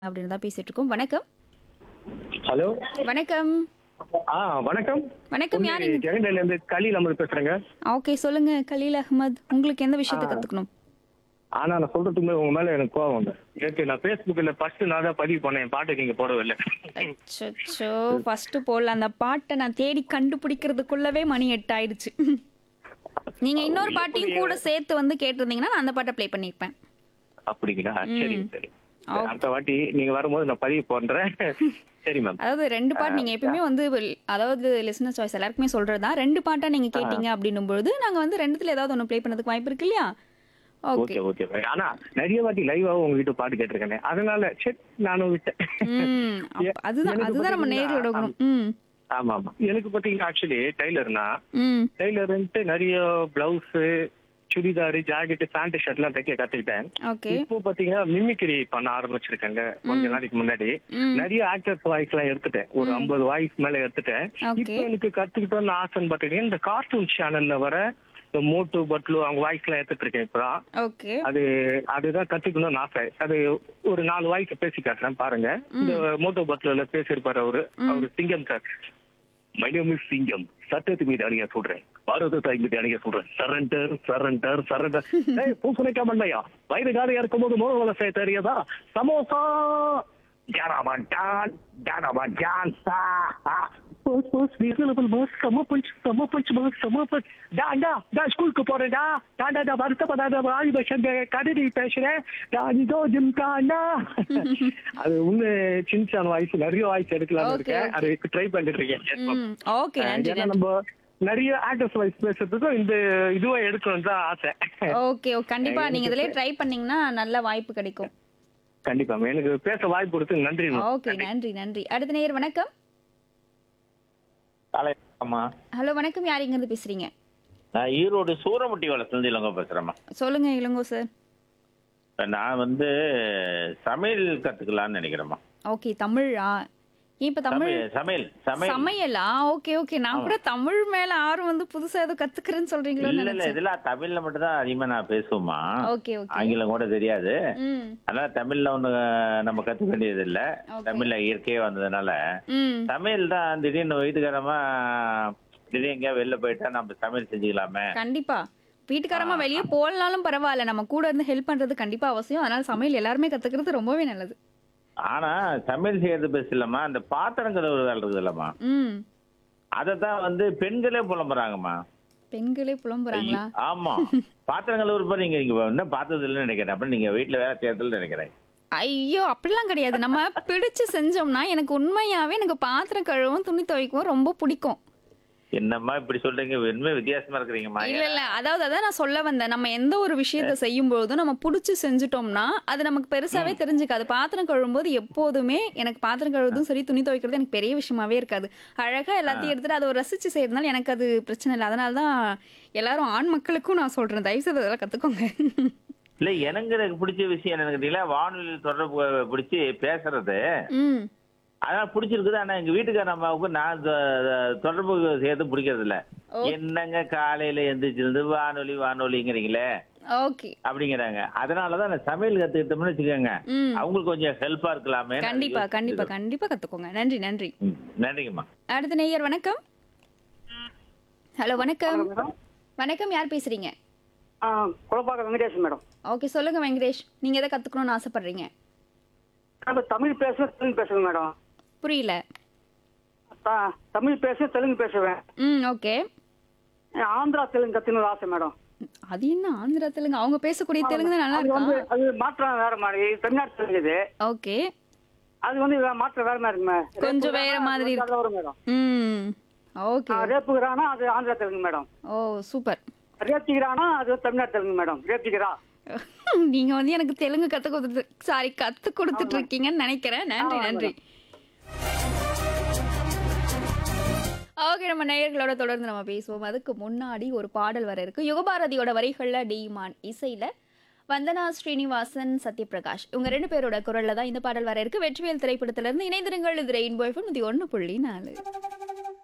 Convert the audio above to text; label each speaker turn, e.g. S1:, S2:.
S1: அப்படின்னு தான் பேசிட்டு இருக்கோம் வணக்கம்
S2: ஹலோ
S1: வணக்கம்
S2: ஆ வணக்கம்
S1: வணக்கம் யார் இங்க?
S2: ஜெகன்ல இருந்து கலீல் அமர் பேசுறேங்க
S1: ஓகே சொல்லுங்க கலீல் அகமது உங்களுக்கு எந்த விஷயத்தை கத்துக்கணும்
S2: ஆனா நான் சொல்றதுக்கு உங்க மேல எனக்கு கோவம் வந்து நேற்று நான் ஃபேஸ்புக்ல ஃபர்ஸ்ட் நான் தான் பதிவு பண்ணேன் என் பாட்டுக்கு நீங்க போடவே இல்லை
S1: அச்சோ ஃபர்ஸ்ட் போடல அந்த பாட்டை நான் தேடி கண்டுபிடிக்கிறதுக்குள்ளவே மணி எட்டு ஆயிடுச்சு நீங்க இன்னொரு பாட்டையும் கூட சேர்த்து வந்து கேட்டிருந்தீங்கன்னா நான் அந்த பாட்டை ப்ளே பண்ணிருப்பேன்
S2: அப்படிங்களா சரி சரி
S1: Okay.
S2: அடுத்த வாட்டி நீங்க வரும்போது நான் பதிவு பண்றேன் சரி மேம்
S1: அதாவது ரெண்டு பாட்டு நீங்க எப்பயுமே வந்து அதாவது லிசனர் சாய்ஸ் எல்லாருக்குமே சொல்றதா ரெண்டு பாட்டா நீங்க கேட்டீங்க அப்படின்னும் பொழுது நாங்க வந்து ரெண்டுத்துல ஏதாவது ஒன்று ப்ளே பண்ணதுக்கு வாய்ப்பு இருக்கு இல்லையா ஓகே
S2: ஓகே ஓகே ஆனா நிறைய வாட்டி லைவாவும் உங்ககிட்ட பாட்டு கேட்டிருக்கேனே அதனால சரி நானும் விட்டேன்
S1: ம் அப்ப அதுதான்
S2: எனக்கு
S1: அதுதான் நம்ம
S2: பாத்தீங்கன்னா,
S1: நேரில் விடணும் ம்
S2: ஆமா ஆமா எனக்கு பாத்தீங்கன்னா ஆக்சுவலி டெய்லர்னா
S1: ம்
S2: டெய்லர்ன்ட்டு நிறைய பிளவுஸ் சுடிதார் ஜாக்கெட் பேண்ட் ஷர்ட்லாம் தைக்க கத்துக்கிட்டேன்
S1: ஓகே
S2: இப்போ பாத்தீங்கன்னா மிமிக்ரி பண்ண ஆரம்பிச்சிருக்காங்க கொஞ்ச நாளைக்கு முன்னாடி
S1: ம்.
S2: நிறைய ஆக்டர்ஸ் வாய்ஸ் எல்லாம் எடுத்துட்டேன் ஒரு ஐம்பது வாய்ஸ் மேல எடுத்துட்டேன்
S1: Okay.
S2: இப்போ எனக்கு கத்துக்கிட்டோம்னு ஆசைன்னு பாத்தீங்கன்னா இந்த கார்ட்டூன் சேனல்ல வர இந்த மோட்டு பட்லு அவங்க வாய்ஸ் எல்லாம் எடுத்துட்டு இருக்கேன் இப்பதான்
S1: ஓகே
S2: அது அதுதான் கத்துக்கணும்னு ஆசை அது ஒரு நாலு வாய்ஸ் பேசி காட்டுறேன் பாருங்க இந்த மோட்டோ பட்லுல பேசியிருப்பாரு அவரு அவரு சிங்கம் சார் மை நேம் இஸ் சிங்கம் சட்டத்து மீது அணிய சொல்றேன் பாரத தாய் மீது அணிய சொல்றேன் சரண்டர் சரண்டர் சரண்டர் ஏய் பூசணிக்கா மண்டையா வயது காலியா இருக்கும்போது மோக வலசை தெரியாதா சமோசா ஜானாமான் ஜானாமான் பஸ் பஸ் ரீசனபிள் பஸ் செம்ம பஞ்ச் செம்ம பஞ்ச் பஸ் செம்ம பஞ்ச் டாண்டா நான் ஸ்கூலுக்கு போறேன்டா டாண்டா நான் வருத்தப்படாத வாய் பசங்க கடிதி பேசுறேன் நான் இதோ ஜிம்காண்டா அது உங்க சின்சான் வாய்ஸ் நிறைய வாய்ஸ் எடுக்கலாம்னு
S1: Okay,
S2: இருக்கேன்
S1: okay.
S2: அது ட்ரை பண்ணிட்டு இருக்கேன்
S1: ம் ஓகே நன்றி
S2: ஏன்னா
S1: நன்றி
S2: நம்ம நிறைய ஆக்டர்ஸ் வாய்ஸ் பேசுறதுக்கும் இந்த இதுவை எடுக்கணும் தான் ஆசை
S1: ஓகே ஓ, கண்டிப்பா நீங்க இதுலயே ட்ரை பண்ணீங்கன்னா நல்ல வாய்ப்பு கிடைக்கும்
S2: கண்டிப்பா எனக்கு பேச வாய்ப்பு கொடுத்து நன்றி
S1: ஓகே நன்றி நன்றி அடுத்த நேயர் வணக்கம்
S3: காலை அம்மா
S1: ஹலோ வணக்கம் யார் இங்க இருந்து பேசுறீங்க
S3: நான் ஈரோடு சூரமுட்டி வளர்த்துலேருந்து இளங்கோ பேசுகிறேம்மா
S1: சொல்லுங்க இளங்கோ சார்
S3: நான் வந்து சமையல் கற்றுக்கலான்னு நினைக்கிறேம்மா
S1: ஓகே தமிழா இப்ப தமிழ்
S3: சமையல் சமையல் சமையல்
S1: சமையலா ஓகே ஓகே நான் கூட தமிழ் மேல ஆர்வம் வந்து புதுசா ஏதோ கத்துக்கிறேன்னு சொல்றீங்களோன்னு
S3: இல்ல இல்ல
S1: நினைச்சேன்
S3: இதெல்லாம் தமிழ்ல மட்டும் தான் அதிகமா நான் பேசுவோமா
S1: ஓகே ஓகே
S3: ஆங்கிலம் கூட தெரியாது
S1: ம்
S3: அதனால தமிழ்ல ஒண்ணு நம்ம கத்துக்க வேண்டியது இல்ல
S1: Okay.
S3: தமிழ்ல இயற்கையே வந்ததுனால
S1: ம்
S3: சமையல் தான் திடீர்னு வயிற்றுக்காரமா திடீர்னு எங்கேயா வெளில போயிட்டா நம்ம சமையல் செஞ்சுக்கலாமே
S1: கண்டிப்பா வீட்டுக்காரமா வெளியே போகலனாலும் பரவாயில்ல நம்ம கூட இருந்து ஹெல்ப் பண்றது கண்டிப்பா அவசியம் அதனால சமையல் எல்லாருமே கத்துக்கிறது ரொம்பவே நல்லது
S3: ஆனா சமையல் செய்யறது பெருசு இல்லம்மா அந்த பாத்திரம் கழுவுற வேலை இருக்குது இல்லம்மா
S1: ம்
S3: அதை தான் வந்து பெண்களே புலம்புறாங்கம்மா
S1: பெண்களே புலம்புறாங்களா
S3: ஆமா பாத்திரம் கழுவுறப்ப நீங்க இங்க இன்னும் பார்த்தது இல்லைன்னு நினைக்கிறேன் அப்ப நீங்க வீட்டுல வேலை செய்யறதுல நினைக்கிறேன்
S1: ஐயோ அப்படிலாம் கிடையாது நம்ம பிடிச்சு செஞ்சோம்னா எனக்கு உண்மையாவே எனக்கு பாத்திரம் கழுவும் துணி துவைக்கவும் ரொம்ப பிடிக்கும்
S3: என்னம்மா இப்படி சொல்றீங்க உண்மை வித்தியாசமா இருக்கிறீங்கம்மா
S1: இல்ல இல்ல அதாவது அதான் நான் சொல்ல வந்தேன் நம்ம எந்த ஒரு விஷயத்த செய்யும் பொழுதும் நம்ம பிடிச்சி செஞ்சுட்டோம்னா அது நமக்கு பெருசாவே தெரிஞ்சுக்காது பாத்திரம் கழுவும்போது எப்போதுமே எனக்கு பாத்திரம் கழுவுறதும் சரி துணி துவைக்கிறது எனக்கு பெரிய விஷயமாவே இருக்காது அழகா எல்லாத்தையும் எடுத்துட்டு அதை ஒரு ரசிச்சு செய்யறதுனால எனக்கு அது பிரச்சனை இல்லை அதனால தான் எல்லாரும் ஆண் மக்களுக்கும் நான் சொல்றேன் தயவு செய்து அதெல்லாம் கத்துக்கோங்க
S3: இல்ல எனக்கு எனக்கு பிடிச்ச விஷயம் என்னன்னு கேட்டீங்களா வானொலி தொடர்பு பிடிச்சி பேசுறது
S1: ம்
S3: அதான் பிடிச்சிருக்குது ஆனா எங்க வீட்டுக்கார அம்மாவுக்கு நான் தொ- தொ- தொடர்பு சேர்த்து பிடிக்கிறது இல்ல
S1: ஓ.
S3: என்னங்க காலையில எந்திரிச்சிருந்து வானொலி வானொலிங்கிறீங்களே
S1: ஓகே
S3: அப்படிங்கிறாங்க அதனாலதான் நான் சமையல் கத்துக்கிட்டோம்னு வச்சுக்கோங்க
S1: ம்
S3: அவங்களுக்கு கொஞ்சம் ஹெல்ப்பா இருக்கலாமே
S1: கண்டிப்பா கண்டிப்பா கண்டிப்பா கத்துக்கோங்க நன்றி நன்றி
S3: நன்றிங்கம்மா
S1: அடுத்த நேயர் வணக்கம் ஹலோ வணக்கம் வணக்கம் யார் பேசுறீங்க
S4: ஆ குழப்பாக்க வெங்கடேஷ் மேடம்
S1: ஓகே சொல்லுங்க வெங்கடேஷ் நீங்க எதை கத்துக்கணும்னு ஆசைப்படுறீங்க
S4: நம்ம தமிழ் பேசுவேன் தெலுங்கு பேசுவேன் மேடம்
S1: புரியல
S4: த- தமிழ் பேசுவேன் தெலுங்கு பேசுவேன்
S1: ம் ஓகே
S4: ஆந்திரா தெலுங்கு கத்துக்கணும்னு ஆசை மேடம்
S1: அது என்ன ஆந்திரா தெலுங்கு அவங்க பேசக்கூடிய தெலுங்கு தான் நல்லா
S4: அது வந்து
S1: இருக்கா
S4: அது மாற்றம் வேற மாதிரி தமிழ்நாட்டு தெலுங்கு இது
S1: ஓகே
S4: அது வந்து வே- மாற்றம் வேற மாதிரி இருக்குமே
S1: கொஞ்சம் வேற மாதிரி இருக்கு.
S4: வரும் மேடம்
S1: ம் ஓகே
S4: ரேப்புகிறானா அது ஆந்திரா தெலுங்கு மேடம்
S1: ஓ சூப்பர்
S4: ரேப்திக்கிறானா அது தமிழ்நாட்டு தெலுங்கு மேடம் ரேப்திக்கிறா
S1: நீங்க வந்து எனக்கு தெலுங்கு கத்து கொடுத்து சாரி கத்து கொடுத்துட்டு இருக்கீங்கன்னு நினைக்கிறேன் நன்றி
S4: ஆமா,
S1: நன்றி ஓகே நம்ம நேயர்களோட தொடர்ந்து நம்ம பேசுவோம் அதுக்கு முன்னாடி ஒரு பாடல் வர இருக்கு யுகபாரதியோட வரிகள்ல டிமான் இசையில வந்தனா ஸ்ரீனிவாசன் சத்யபிரகாஷ் இவங்க ரெண்டு பேரோட குரல்ல தான் இந்த பாடல் வர இருக்கு வெற்றிவேல் திரைப்படத்துல இருந்து இணைந்திருங்கள் இது ரெயின்போ எஃப்எம் இது ஒன்று புள்ளி நாலு